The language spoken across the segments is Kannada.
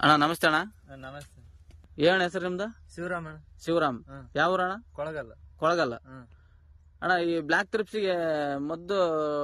ಅಣ್ಣ ನಮಸ್ತೆ ಅಣ್ಣ ನಮಸ್ತೆ ಏನ್ ಹೆಸರು ನಿಮ್ದು ಶಿವರಾಮಣ್ಣ ಶಿವರಾಮ್ ಹ್ಮ್. ಯಾವ ಊರಣ್ಣ ಕೊಳಗಲ್ಲ ಕೊಳಗಲ್ಲ ಹ್ಮ್ ಅಣ್ಣ ಈ ಬ್ಲಾಕ್ ತ್ರಿಪ್ಸಿಗೆ ಮದ್ದು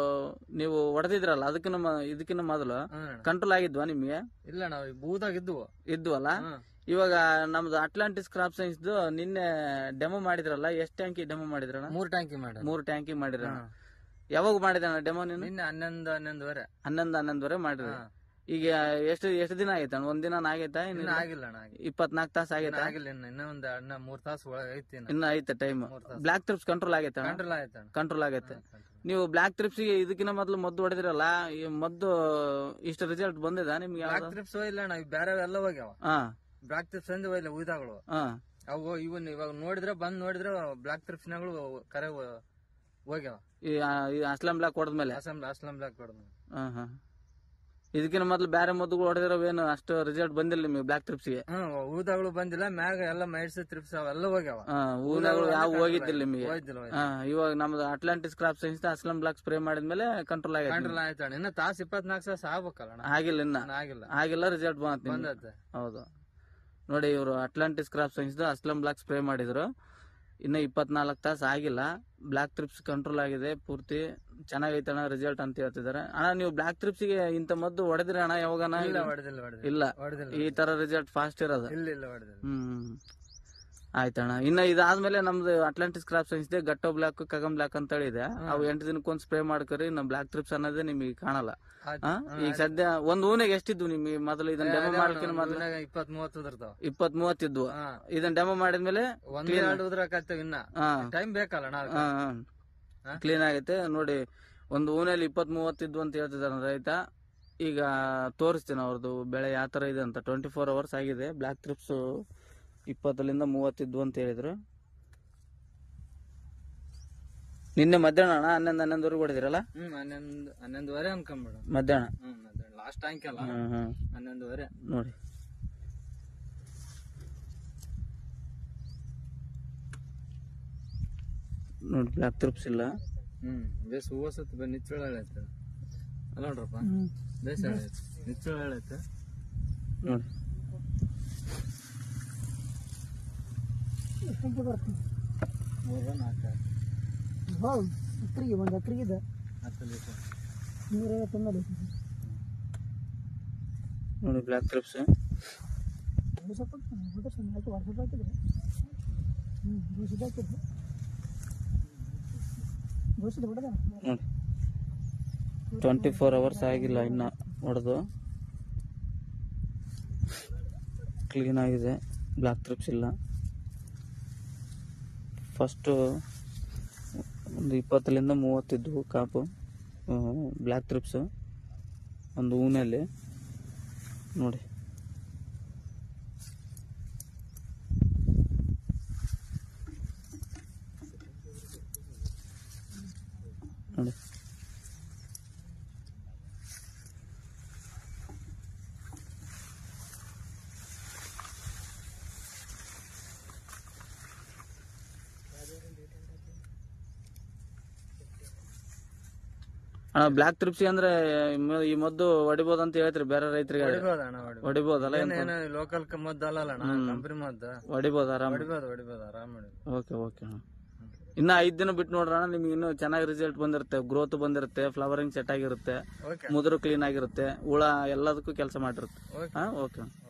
ನೀವು ಹೊಡೆದಿದ್ರಲ್ಲ ಅದಕ್ಕಿನ್ನ ಮ- ಇದಕ್ಕಿನ್ನ ಮೊದಲು ಹ್ಮ್ ಅಣ್ಣ. ಕಂಟ್ರೋಲ್ ಆಗಿದ್ವಾ ನಿಮ್ಗೆ ಇಲ್ಲ ನಾವು ಈ ಬೂದಾಗ ಇದ್ವು ಇದ್ವಲ್ಲ ಹ್ಮ್. ಇವಾಗ ನಮ್ದು ಅಟ್ಲಾಂಟಿಸ್ ಕ್ರಾಪ್ ಸೈನ್ಸ್ ನಿನ್ನೆ ಡೆಮೋ ಮಾಡಿದ್ರಲ್ಲ ಎಷ್ಟ್ ಟ್ಯಾಂಕಿ ಡೆಮೋ ಮಾಡಿದ್ರಣ್ಣ ಮೂರ್ ಟ್ಯಾಂಕಿ ಮಾಡ ಮೂರ್ ಟ್ಯಾಂಕಿ ಮಾಡಿದ್ರ ಯಾವಾಗ ಮಾಡಿದಣ್ಣ ಡೆಮೋ ನೀನು ನಿನ್ನೆ ಹನ್ನೊಂದು ಹನ್ನೊಂದುವರೆ ಹನ್ನೊಂದು ಹನ್ನೊಂದುವರೆ ಮಾಡಿದ್ರಿ ಹಾ. ಈಗ ಎಷ್ಟು ಎಷ್ಟು ದಿನ ಆಗೈತಣ್ಣ ಒಂದ್ ದಿನ ಆಗೈತಾ ಇನ್ನ ಆಗಿಲ್ಲ ಅಣ್ಣ ಆಗಿಲ್ಲ. ಇಪ್ಪತ್ನಾಲ್ಕು ತಾಸು ಇನ್ನ ಆಗೈತಾ ಆಗಿಲ್ಲ ಇನ್ನ ಇನ್ನ ಒಂದ್ ಅಣ್ಣ ಮೂರ್ ತಾಸು ಒಳಗೆ ಐತಿ ಇನ್ನ ಇನ್ನ ಐತೆ ಟೈಮ್ ಮೂರ್ ತಾಸು ಬ್ಲಾಕ್ ತ್ರಿಪ್ಸ್ ಕಂಟ್ರೋಲ್ ಆಗೈತೆ ಕಂಟ್ರೋಲ್ ಆಯ್ತು ಅಣ್ಣ ಕಂಟ್ರೋಲ್ ಆಗೈತೆ ಹ್ಮ್, control. ನೀವು ಬ್ಲಾಕ್ ತ್ರಿಪ್ಸಿಗೆ ಇದಕ್ಕಿಂತ ಮೊದಲು ಮದ್ದು ಹೊಡೆದಿರಲ್ಲ ಈ ಮದ್ದು ಇಷ್ಟು ರಿಸಲ್ಟ್ ಬಂದಿದ ನಿಮ್ಗೆ ಬ್ಲಾಕ್ ಯಾವ್ದು ಟ್ರಿಪ್ಸ್ ಇಲ್ಲ ಅಣ್ಣ ಇವ್ ಬೇರೆ ಎಲ್ಲ ಹೋಗ್ಯಾವ ಹಾ ಬ್ಲಾಕ್ ಟ್ರಿಪ್ಸ್ ಅಂದ್ರೆ ಹೋಯ್ಲ್ಲ ಉಯ್ದಾಗಳು ಹಾ ಅವು ಇವನ್ ಇವಾಗ ನೋಡಿದ್ರೆ ಬಂದ್ ನೋಡಿದ್ರೆ ಬ್ಲಾಕ್ ಟ್ರಿಪ್ಸ್ನಾಗಳು ಕರೆ ಹೋ- ಹೋಗ್ಯಾವ ಈ ಆ, ಈ ಅಸ್ಲಾಂ ಬ್ಲಾಕ್ ಹೊಡೆದ್ಮೇಲೆ ಅಸ್ಲಾಂ ಅಸ್ಲಾಂ ಬ್ಲಾಕ್ ಹೊಡೆದ್ ಹಾ ಹಾ ಇದಕ್ಕಿಂತ ಮೊದಲು ಬೇರೆ ಮದ್ದುಗಳು ಹೊಡೆದಿರೋವೇನು ಅಷ್ಟು ರಿಸಲ್ಟ್ ಬಂದಿಲ್ಲ ನಿಮಗೆ ಬ್ಲಾಕ್ ತ್ರಿಪ್ಸಿಗೆ ಹ್ಮ್ ಊದಾಗಳು ಬಂದಿಲ್ಲ ಮ್ಯಾಗ ಎಲ್ಲ ಮೈಡ್ಸ್ ಟ್ರಿಪ್ಸ್ ಅವೆಲ್ಲ ಹೋಗ್ಯಾವ ಹಾ ಊನಗಳು ಯಾವ ಹೋಗಿದ್ದಿಲ್ಲ ನಿಮಗೆ ಹೋಯ್ತಿಲ್ಲ ಹಾ ಇವಾಗ ನಮ್ದು Atlantis crop science Aslam black spray ಮಾಡಿದ್ಮೇಲೆ ಕಂಟ್ರೋಲ್ ಆಗೈತೆ ಕಂಟ್ರೋಲ್ ಆಯ್ತು ಅಣ್ಣ ಇನ್ನ ತಾಸ್ ಇಪ್ಪತ್ನಾಲ್ಕು ತಾಸು ಆಗ್ಬೇಕಲ್ಲ ಅಣ್ಣ ಆಗಿಲ್ಲ ಇನ್ನ ಇನ್ನ ಆಗಿಲ್ಲ ಆಗಿಲ್ಲ ರಿಸಲ್ಟ್ ಬಂತ ನಿಮ್ಗೆ ಬಂದತ್ತೆ ಹೌದು ನೋಡಿ ಇವರು Atlantis crop science Aslam black spray ಮಾಡಿದ್ರು ಇನ್ನ ಇಪ್ಪತ್ನಾಲ್ಕು ತಾಸು ಆಗಿಲ್ಲ ಬ್ಲಾಕ್ ಟ್ರಿಪ್ಸ್ ಕಂಟ್ರೋಲ್ ಆಗಿದೆ ಪೂರ್ತಿ ಚೆನ್ನಾಗೈತೆ ಅಣ್ಣ ರಿಸಲ್ಟ್ ಅಂತ ಹೇಳ್ತಿದ್ದಾರೆ ಅಣ್ಣ ನೀವು ಬ್ಲಾಕ್ ಟ್ರಿಪ್ಸ್ಗೆ ಇಂಥ ಮದ್ದು ಹೊಡೆದ್ರಿ ಅಣ್ಣ ಯಾವಾಗನ ಇಲ್ಲ ಹೊಡೆದಿಲ್ಲ ಹೊಡೆದಿಲ್ಲ ಇಲ್ಲ ಹೊಡೆದಿಲ್ಲ ಈ ತರ ರಿಸಲ್ಟ್ ಫಾಸ್ಟ್ ಇರೋದು ಇಲ್ಲ ಇಲ್ಲ ಹೊಡೆದಿಲ್ಲ ಹ್ಮ್ ಆಯ್ತಣ್ಣ ಇನ್ನ ಇದಾದ್ಮೇಲೆ ನಮ್ದು ಅಟ್ಲಾಂಟಿಸ್ ಕ್ರಾಪ್ ಸೈನ್ಸ್ ಇದೆ ಗಟ್ಟೋ ಬ್ಲಾಕ್ ಕಗಮ್ ಬ್ಲಾಕ್ ಅಂತ ಹೇಳಿ ಇದೆ ಅವು ಎಂಟು ದಿನಕ್ಕೊಂದು ಸ್ಪ್ರೇ ಮಾಡ್ಕರಿ ನಮ್ಮ ಬ್ಲಾಕ್ ಟ್ರಿಪ್ಸ್ ಅನ್ನೋದೇ ನಿಮಗೆ ಕಾಣಲ್ಲ ಆಯ್ತು. ಆ? ಈಗ ಸದ್ಯ ಒಂದ್ ಊನೆಗೆ ಎಷ್ಟಿದ್ವು ನಿಮಗೆ ಮೊದಲು ಇದನ್ನ ಡೆಮೋ ಮಾಡ್ಲಿಕ್ಕೆ ಮೊದಲು ಇಪ್ಪತ್ ಮೂವತ್ತು ಉದ್ರತಾವ ಇಪ್ಪತ್ ಮೂವತ್ತಿದ್ವು ಹಾ ಇದನ್ನ ಡೆಮೋ ಮಾಡಿದ್ಮೇಲೆ ಒಂದ್ ಎರಡು ಉದ್ರಕತ್ತೇವ್ ಇನ್ನ ಹಾ ಟೈಮ್ ಬೇಕಲ್ಲ ನಾವು ಹಾ? ಕ್ಲೀನ್ ಆಗೈತೆ ನೋಡಿ ಒಂದು ಊನಲ್ಲಿ ಇಪ್ಪತ್ ಮೂವತ್ತಿದ್ವು ಅಂತ ಹೇಳ್ತಿದಾರೆ ರೈತ ಈಗ ತೋರಿಸ್ತೀನಿ ಅವ್ರದ್ದು ಬೆಳೆ ಯಾವ ತರ ಇದೆ ಅಂತ ಟ್ವೆಂಟಿ ಫೋರ್ ಅವರ್ಸ್ ಆಗಿದೆ ಬ್ಲಾಕ್ ಟ್ರಿಪ್ಸ್ ಇಪ್ಪತ್ತರಿಂದ ಮೂವತ್ತಿದ್ವು ಅಂತ ಹೇಳಿದ್ರು ನಿನ್ನೆ ಮಧ್ಯಾಹ್ನ ಅಣ್ಣ ಹನ್ನೊಂದು ಹನ್ನೊಂದುವರೆಗೆ ಹೊಡೆದಿರಲ್ಲ ಹ್ಮ್ ಹನ್ನೊಂದು ಹನ್ನೊಂದುವರೆ ಅನ್ಕೊಂಬಿಡ ಮಧ್ಯಾಹ್ನ ಹ್ಮ್ ಲಾಸ್ಟ್ ಟ್ಯಾಂಕ್ ಅಲ್ಲ ಹ್ಮ್ ಹ್ಮ್ ಹನ್ನೊಂದುವರೆ ನೋಡಿ ನೋಡಿ ಬ್ಲಾಕ್ ಟ್ರಿಪ್ಸ್ ಇಲ್ಲ ಹ್ಮ್ ಬೇಸ್ ಹೂವ ಸತ್ ನಿಚ್ಚಳ ಹೇಳೈತೆ ಅಲ್ಲ ನೋಡ್ರಪ್ಪ ಬೇಸ್ ಹೇಳೈತೆ ನಿಚ್ಚಳ ಹೇಳೈತೆ ನೋಡಿ ಮೂರ ನಾಲ್ಕು ಎಕರೆಗೆ ಒಂದು ಎಕರೆಗೆ ಇದೆ ಹತ್ತು ಲೀಟರ್ ನೂರೈವತ್ತು ಒಂದಲ್ಲ ನೋಡಿ ಬ್ಲಾಕ್ ಟ್ರಿಪ್ಸ್ ವರ್ಷ ವರ್ಷ ಹಾಕಿ ವರ್ಷ ಹಾಕಿದ್ರೆ ಹ್ಞೂ ವರ್ಷದ ಹಾಕಿದ್ರು ವರ್ಷದ ಹೊಡೆದ ನೋಡಿ ಟ್ವೆಂಟಿ ಫೋರ್ ಅವರ್ಸ್ ಆಗಿಲ್ಲ ಇನ್ನ ಹೊಡೆದು ಕ್ಲೀನ್ ಆಗಿದೆ ಬ್ಲಾಕ್ ಟ್ರಿಪ್ಸ್ ಇಲ್ಲ ಫಸ್ಟು ಒಂದು ಇಪ್ಪತ್ತರಿಂದ ಮೂವತ್ತಿದ್ವು ಕಾಪು ಬ್ಲ್ಯಾಕ್ ಟ್ರಿಪ್ಸು ಒಂದು ಹೂನಲ್ಲಿ ನೋಡಿ ನೋಡಿ ಅಣ್ಣ ಬ್ಲ್ಯಾಕ್ ಟ್ರಿಪ್ಸಿ ಅಂದ್ರೆ ಮ- ಈ ಮದ್ದು ಹೊಡಿಬೋದು ಅಂತ ಹೇಳ್ತೀರಿ ಬೇರೆ ರೈತರಿಗೆ ಹೊಡಿಬೋದು ಅಣ್ಣ ಹೊಡಿಬೋದು ಹೊಡಿಬೋದಲ್ಲ ಏನೇನು ಲೋಕಲ್ ಮದ್ದು ಅಲ್ಲಲ್ಲ ಅಣ್ಣ ಕಂಪ್ನಿ ಮದ್ದು ಹೊಡಿಬೋದು ಆರಾಮ ಹೊಡಿಬೋದು ಹೊಡಿಬೋದು ಆರಾಮ್ ಹೊಡಿಬೋದು ಓಕೆ ಓಕೆ ಅಣ್ಣ ಇನ್ನ ಐದ್ ದಿನ ಬಿಟ್ಟು ನೋಡ್ರಣ ನಿಮ್ಗೆ ಇನ್ನೂ ಚೆನ್ನಾಗಿ ರಿಸಲ್ಟ್ ಬಂದಿರುತ್ತೆ ಗ್ರೋತ್ ಬಂದಿರುತ್ತೆ ಫ್ಲವರಿಂಗ್ ಸೆಟ್ ಆಗಿರುತ್ತೆ ಓಕೆ ಮುದುರು ಕ್ಲೀನ್ ಆಗಿರುತ್ತೆ ಹುಳ ಎಲ್ಲದಕ್ಕೂ ಕೆಲಸ ಮಾಡಿರುತ್ತೆ ಓಕೆ ಹಾ ಓಕೆ